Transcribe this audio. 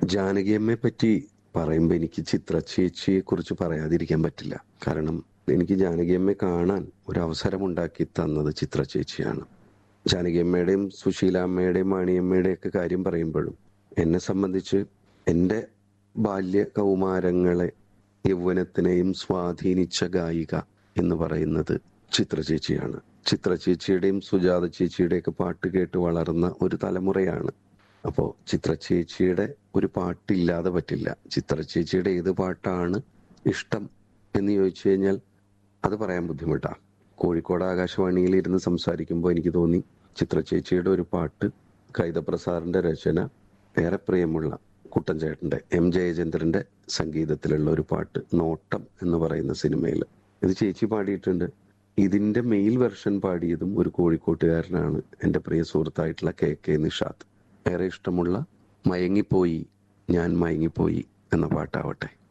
ജാനകിയമ്മയെ പറ്റി പറയുമ്പോൾ എനിക്ക് ചിത്ര ചേച്ചിയെ കുറിച്ച് പറയാതിരിക്കാൻ പറ്റില്ല കാരണം എനിക്ക് ജാനകിയമ്മയെ കാണാൻ ഒരു അവസരം ഉണ്ടാക്കി തന്നത് ചിത്ര ചേച്ചിയാണ് ജാനകിയമ്മയുടെയും സുശീലാമ്മയുടെയും മാണിയമ്മയുടെയും ഒക്കെ കാര്യം പറയുമ്പോഴും എന്നെ സംബന്ധിച്ച് എൻ്റെ ബാല്യ കൗമാരങ്ങളെ യൗവനത്തിനെയും സ്വാധീനിച്ച ഗായിക എന്ന് പറയുന്നത് ചിത്ര ചേച്ചിയാണ് ചിത്ര ചേച്ചിയുടെയും സുജാത ചേച്ചിയുടെയൊക്കെ പാട്ട് കേട്ട് വളർന്ന ഒരു തലമുറയാണ് അപ്പോൾ ചിത്ര ചേച്ചിയുടെ ഒരു പാട്ടില്ലാതെ പറ്റില്ല ചിത്ര ചേച്ചിയുടെ ഏത് പാട്ടാണ് ഇഷ്ടം എന്ന് ചോദിച്ചു കഴിഞ്ഞാൽ അത് പറയാൻ ബുദ്ധിമുട്ടാണ് കോഴിക്കോട് ആകാശവാണിയിൽ ഇരുന്ന് സംസാരിക്കുമ്പോൾ എനിക്ക് തോന്നി ചിത്ര ചേച്ചിയുടെ ഒരു പാട്ട് കൈതപ്രസാറിന്റെ രചന ഏറെ പ്രിയമുള്ള കുട്ടൻ ചേട്ടന്റെ എം ജയചന്ദ്രന്റെ സംഗീതത്തിലുള്ള ഒരു പാട്ട് നോട്ടം എന്ന് പറയുന്ന സിനിമയിൽ ഇത് ചേച്ചി പാടിയിട്ടുണ്ട് ഇതിന്റെ മെയിൽ വെർഷൻ പാടിയതും ഒരു കോഴിക്കോട്ടുകാരനാണ് എൻ്റെ പ്രിയ സുഹൃത്തായിട്ടുള്ള കെ കെ നിഷാദ് ഏറെ ഇഷ്ടമുള്ള മയങ്ങിപ്പോയി ഞാൻ മയങ്ങിപ്പോയി എന്ന പാട്ടാവട്ടെ